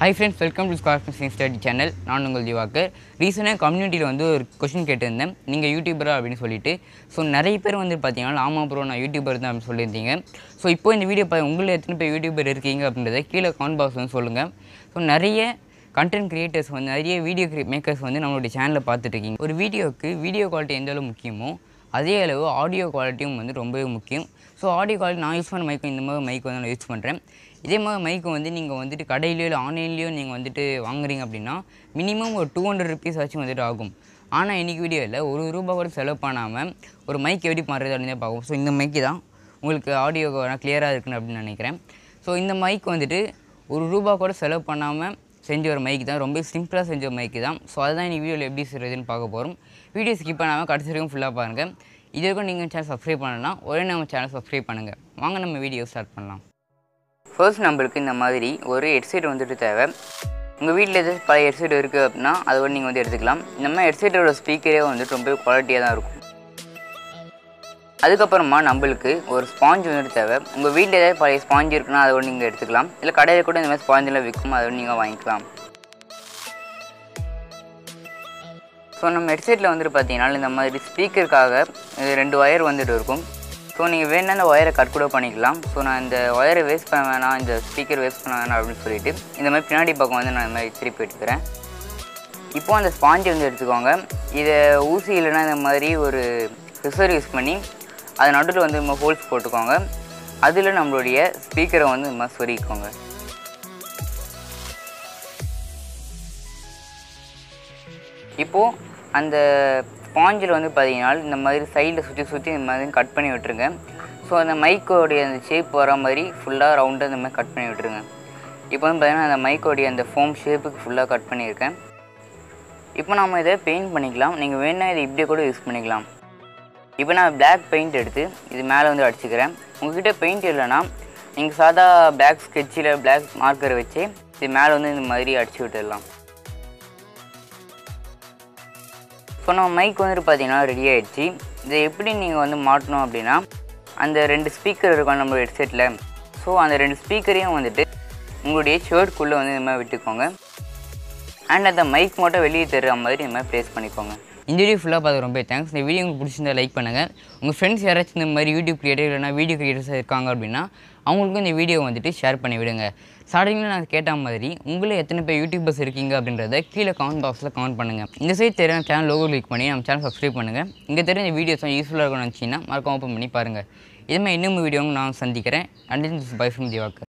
high friends welcome to scar science study channel நான் உங்கள் திவாகர் ரீசெண்டாக கம்யூனிட்டியில் வந்து ஒரு கொஷின் கேட்டிருந்தேன் நீங்கள் யூடியூபரா அப்படின்னு சொல்லிட்டு ஸோ நிறைய பேர் வந்து பார்த்தீங்கன்னா ஆமாம் ப்ரோ நான் யூடியூபர் தான் அப்படின்னு சொல்லியிருந்தீங்க ஸோ இப்போ இந்த வீடியோ பார்த்து உங்களில் எத்தனை பேர் யூடியூபர் இருக்கீங்க அப்படின்றத கீழே கமெண்ட் பாக்ஸ் வந்து சொல்லுங்கள் ஸோ நிறைய கண்டென்ட் கிரியேட்டர்ஸ் வந்து நிறைய வீடியோ கிரி மேக்கர்ஸ் வந்து நம்மளுடைய சேனலில் பார்த்துட்டு இருக்கீங்க ஒரு வீடியோவுக்கு வீடியோ குவாலிட்டி எந்த அளவு முக்கியமோ அதே அளவு ஆடியோ குவாலிட்டியும் வந்து ரொம்பவே முக்கியம் ஸோ ஆடியோ குவாலிட்டி நான் யூஸ் பண்ண மைக்கும் இந்த மாதிரி மைக் வந்து நான் யூஸ் பண்ணுறேன் இதே மாதிரி மைக்கு வந்து நீங்கள் வந்துட்டு கடையிலையோ இல்லை ஆன்லைன்லேயோ நீங்கள் வந்துட்டு வாங்குறீங்க அப்படின்னா மினிமம் ஒரு டூ ஹண்ட்ரட் ருபீஸ் ஆச்சும் வந்துட்டு ஆகும் ஆனால் இன்றைக்கி வீடியோவில் ஒரு ரூபா கூட செலவு பண்ணாமல் ஒரு மைக் எப்படி பண்ணுறது அப்படின்னு தான் பார்க்கும் ஸோ இந்த மைக்கு தான் உங்களுக்கு ஆடியோ கிளியராக இருக்குன்னு அப்படின்னு நினைக்கிறேன் ஸோ இந்த மைக் வந்துட்டு ஒரு ரூபா கூட செலவு பண்ணாமல் செஞ்ச ஒரு மைக் தான் ரொம்ப சிம்பிளாக செஞ்ச ஒரு மைக்கு தான் ஸோ அதுதான் இந்த வீடியோவில் எப்படி செய்கிறதுன்னு பார்க்க போகிறோம் வீடியோ ஸ்கிப் பண்ணாமல் கடைசி வரைக்கும் ஃபுல்லாக பாருங்கள் இது வரைக்கும் நீங்கள் சேனல் சப்ஸ்கிரைப் பண்ணலாம் ஒரே நம்ம சேனல் சப்ஸ்கிரைப் பண்ணுங்கள் வாங்க நம்ம வீடியோ ஸ்டார்ட் பண்ணலாம் ஃபர்ஸ்ட் நம்மளுக்கு இந்த மாதிரி ஒரு ஹெட்செட் வந்துட்டு தேவை உங்கள் வீட்டில் எதாவது பழைய ஹெட்செட் இருக்குது அப்படின்னா அதை வந்து நீங்கள் வந்து எடுத்துக்கலாம் இந்த மாதிரி ஹெட்செட்டோட ஸ்பீக்கரே வந்துட்டு ரொம்ப குவாலிட்டியாக தான் இருக்கும் அதுக்கப்புறமா நம்மளுக்கு ஒரு ஸ்பாஞ்ச் வந்துட்டு தேவை உங்கள் வீட்டில் ஏதாவது பழைய ஸ்பாஞ்ச் இருக்குன்னா அதை வந்து நீங்கள் எடுத்துக்கலாம் இல்லை கடையில் கூட இந்த மாதிரி ஸ்பாஞ்செல்லாம் விற்கும் அதை வந்து நீங்கள் வாங்கிக்கலாம் ஸோ நம்ம ஹெட்செட்டில் வந்துட்டு பார்த்தீங்கன்னா இந்த மாதிரி ஸ்பீக்கருக்காக இது ரெண்டு ஒயர் வந்துட்டு இருக்கும் ஸோ நீங்கள் வேணா இந்த ஒயரை கட் கூட பண்ணிக்கலாம் ஸோ நான் இந்த ஒயரை வேஸ்ட் பண்ண வேணாம் இந்த ஸ்பீக்கர் வேஸ்ட் பண்ண வேணாம் அப்படின்னு சொல்லிட்டு இந்த மாதிரி பின்னாடி பக்கம் வந்து நான் இந்த மாதிரி திருப்பி எடுத்துக்கிறேன் இப்போ அந்த ஸ்பாஞ்சை வந்து எடுத்துக்கோங்க இதை ஊசி இல்லைன்னா இந்த மாதிரி ஒரு ரிசர் யூஸ் பண்ணி அது நடுவில் வந்து நம்ம ஹோல்ஸ் போட்டுக்கோங்க அதில் நம்மளுடைய ஸ்பீக்கரை வந்து இந்த மாதிரி சொருகிக்கோங்க இப்போது அந்த ஸ்பாஞ்சில் வந்து பார்த்தீங்கன்னா இந்த மாதிரி சைடில் சுற்றி சுற்றி இந்த மாதிரி கட் பண்ணி விட்டுருங்க ஸோ அந்த மைக்கோடைய அந்த ஷேப் வர மாதிரி ஃபுல்லாக ரவுண்டாக இந்த மாதிரி கட் பண்ணி விட்டுருங்க இப்போ வந்து பார்த்தீங்கன்னா அந்த மைக்கோடைய அந்த ஃபோம் ஷேப்புக்கு ஃபுல்லாக கட் பண்ணியிருக்கேன் இப்போ நம்ம இதை பெயிண்ட் பண்ணிக்கலாம் நீங்கள் வேணால் இதை இப்படியே கூட யூஸ் பண்ணிக்கலாம் இப்போ நான் பிளாக் பெயிண்ட் எடுத்து இது மேலே வந்து அடிச்சுக்கிறேன் உங்ககிட்ட பெயிண்ட் இல்லைன்னா நீங்கள் சாதா பிளாக் ஸ்கெட்சில் பிளாக் மார்க்கரை வச்சு இது மேலே வந்து இந்த மாதிரி அடிச்சு விட்டுடலாம் இப்போ நம்ம மைக் வந்துட்டு பார்த்தீங்கன்னா ரெடி ஆகிடுச்சு இதை எப்படி நீங்கள் வந்து மாட்டணும் அப்படின்னா அந்த ரெண்டு ஸ்பீக்கர் இருக்கும் நம்ம ஹெட்செட்டில் ஸோ அந்த ரெண்டு ஸ்பீக்கரையும் வந்துட்டு உங்களுடைய ஷர்ட்குள்ளே வந்து இந்த மாதிரி விட்டுக்கோங்க அண்ட் அந்த மைக் மட்டும் வெளியே தர்ற மாதிரி இந்த மாதிரி ப்ளேஸ் பண்ணிக்கோங்க இந்த வீடியோ ஃபுல்லாக பார்த்து ரொம்ப தேங்க்ஸ் இந்த வீடியோ உங்களுக்கு பிடிச்சிருந்தா லைக் பண்ணுங்கள் உங்கள் ஃப்ரெண்ட்ஸ் யாராச்சும் இந்த மாதிரி யூடியூப் கிரியேட்டர் இல்லைனா வீடியோ கிரியேட்டர்ஸாக இருக்காங்க அப்படின்னா அவங்களுக்கும் இந்த வீடியோ வந்துட்டு ஷேர் பண்ணி விடுங்க ஸ்டார்டிங்கில் நான் கேட்ட மாதிரி உங்களே எத்தனை பேர் யூடியூபர்ஸ் இருக்கீங்க அப்படின்றத கீழே கமெண்ட் பாக்ஸில் கமெண்ட் பண்ணுங்கள் இந்த சைட் தெரியாத சேனல் லோகோ கிளிக் பண்ணி நம்ம சேனல் சப்ஸ்கிரைப் பண்ணுங்கள் இங்கே தெரிஞ்ச வீடியோஸ் யூஸ்ஃபுல்லாக இருக்கும்னு நினச்சிங்கன்னா மறக்காம ஓப்பன் பண்ணி பாருங்கள் இதுமாதிரி இன்னும் வீடியோ நான் சந்திக்கிறேன் அண்ட் பை ஃப்ரம் திவாக்கர்